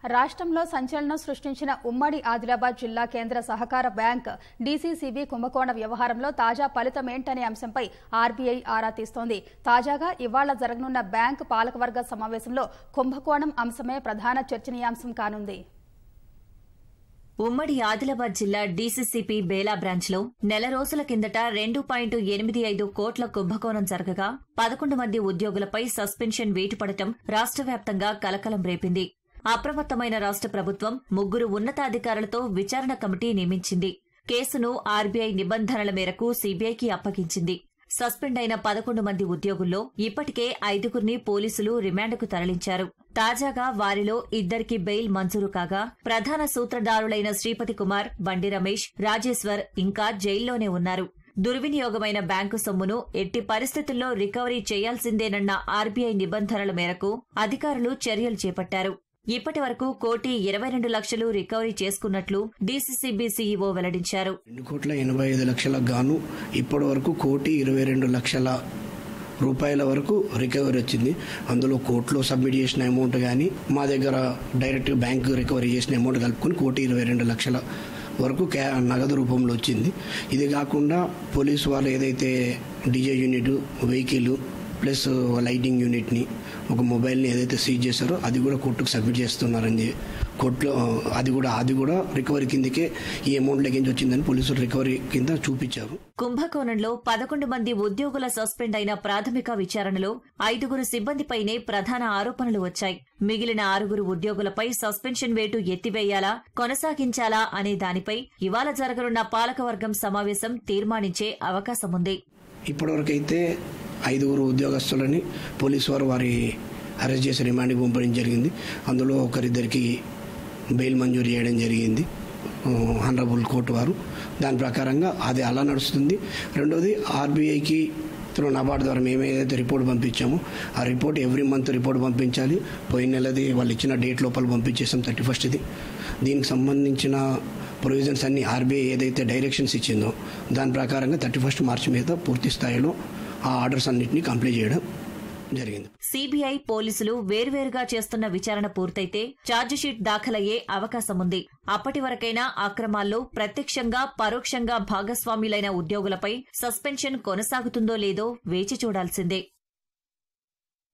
రాష్ట్రంలో సంచలనం సృష్టించిన ఉమ్మడి ఆదిలాబాద్ జిల్లా కేంద్ర సహకార బ్యాంక్ డీసీసీబీ కుంభకోణ వ్యవహారంలో తాజా ఫలితమేంటనే అంశంపై ఆర్బీఐ ఆరా తీస్తోంది తాజాగా ఇవాళ జరగనున్న బ్యాంక్ పాలకవర్గ సమావేశంలో కుంభకోణం అంశమే ప్రధాన చర్చనీయాంశం కానుంది ఉమ్మడి ఆదిలాబాద్ జిల్లా డీసీసీపీ బేలా బ్రాంచ్లో నెల రోజుల కిందట రెండు పాయింట్ ఎనిమిది ఐదు కోట్ల కుంభకోణం జరగగా పదకొండు మంది ఉద్యోగులపై సస్పెన్షన్ వేటు పడటం రాష్ట్ర వ్యాప్తంగా కలకలం రేపింది అప్రమత్తమైన రాష్ట్ర ప్రభుత్వం ముగ్గురు ఉన్నతాధికారులతో విచారణ కమిటీ నియమించింది కేసును ఆర్బీఐ నిబంధనల మేరకు సీబీఐకి అప్పగించింది సస్పెండ్ అయిన పదకొండు మంది ఉద్యోగుల్లో ఇప్పటికే ఐదుగురిని పోలీసులు రిమాండ్కు తరలించారు తాజాగా వారిలో ఇద్దరికి బెయిల్ మంజూరు కాగా ప్రధాన సూత్రధారులైన శ్రీపతి కుమార్ బండి రమేష్ రాజేశ్వర్ ఇంకా జైల్లోనే ఉన్నారు దుర్వినియోగమైన బ్యాంకు సొమ్మును ఎట్టి పరిస్థితుల్లో రికవరీ చేయాల్సిందేనన్న ఆర్బీఐ నిబంధనల మేరకు అధికారులు చర్యలు చేపట్టారు ఇప్పటి వరకు కోటి ఇరవై రెండు లక్షలు రికవరీ చేసుకున్నట్లు డీసీసీబీ సీఈఓ వెల్లడించారు రెండు కోట్ల ఎనభై ఐదు లక్షలకు గాను ఇప్పటి వరకు కోటి ఇరవై రెండు లక్షల రూపాయల వరకు రికవరీ వచ్చింది అందులో కోర్టులో సబ్మిట్ చేసిన అమౌంట్ కానీ మా దగ్గర డైరెక్ట్ బ్యాంక్ రికవరీ చేసిన అమౌంట్ కలుపుకొని కోటి ఇరవై రెండు లక్షల వరకు క్యా నగదు రూపంలో వచ్చింది ఇది కాకుండా పోలీసు వాళ్ళు ఏదైతే DJ unit vehicle plus lighting యూనిట్ని ఒక మొబైల్ని ఏదైతే సీజ్ చేశారో అది కూడా కోర్టుకు సబ్మిట్ చేస్తున్నారని కోర్టులో అది కూడా అది కూడా రికవరీ కిందకే ఈ అమౌంట్ లెక్కించి వచ్చిందని పోలీసులు రికవరీ కింద చూపించారు కుంభకోణంలో పదకొండు మంది ఉద్యోగుల సస్పెండ్ అయిన ప్రాథమిక విచారణలో ఐదుగురు సిబ్బందిపైనే ప్రధాన ఆరోపణలు వచ్చాయి మిగిలిన ఆరుగురు ఉద్యోగులపై సస్పెన్షన్ వేటు ఎత్తివేయాలా కొనసాగించాలా అనే దానిపై ఇవాళ జరగనున్న పాలకవర్గం సమావేశం తీర్మానించే అవకాశముంది ఇప్పటివరకైతే ఐదుగురు ఉద్యోగస్తులని పోలీసు వారు వారి అరెస్ట్ చేసి రిమాండ్కి పంపడం జరిగింది అందులో ఒకరిద్దరికి బెయిల్ మంజూరు చేయడం జరిగింది హనరబుల్ కోర్టు వారు దాని ప్రకారంగా అది అలా నడుస్తుంది రెండోది ఆర్బీఐకి త్రూ నబార్డ్ ద్వారా మేము ఏదైతే రిపోర్ట్ పంపించామో ఆ రిపోర్ట్ ఎవ్రీ మంత్ రిపోర్ట్ పంపించాలి పోయిన నెలది వాళ్ళు ఇచ్చిన డేట్ లోపల పంపించేసాం థర్టీ ఫస్ట్ది దీనికి సంబంధించిన ప్రొవిజన్స్ అన్ని ఆర్బీఐ ఏదైతే డైరెక్షన్స్ ఇచ్చిందో దాని ప్రకారంగా థర్టీ ఫస్ట్ మార్చి మీద పూర్తి స్థాయిలో ఆ ఆర్డర్స్ అన్నింటినీ కంప్లీట్ చేయడం జరిగింది సీబీఐ పోలీసులు వేర్వేరుగా చేస్తున్న విచారణ పూర్తయితే ఛార్జిషీట్ దాఖలయ్యే అవకాశముంది అప్పటి వరకైనా అక్రమాల్లో ప్రత్యక్షంగా పరోక్షంగా భాగస్వాములైన ఉద్యోగులపై సస్పెన్షన్ కొనసాగుతుందో లేదో వేచి చూడాల్సిందే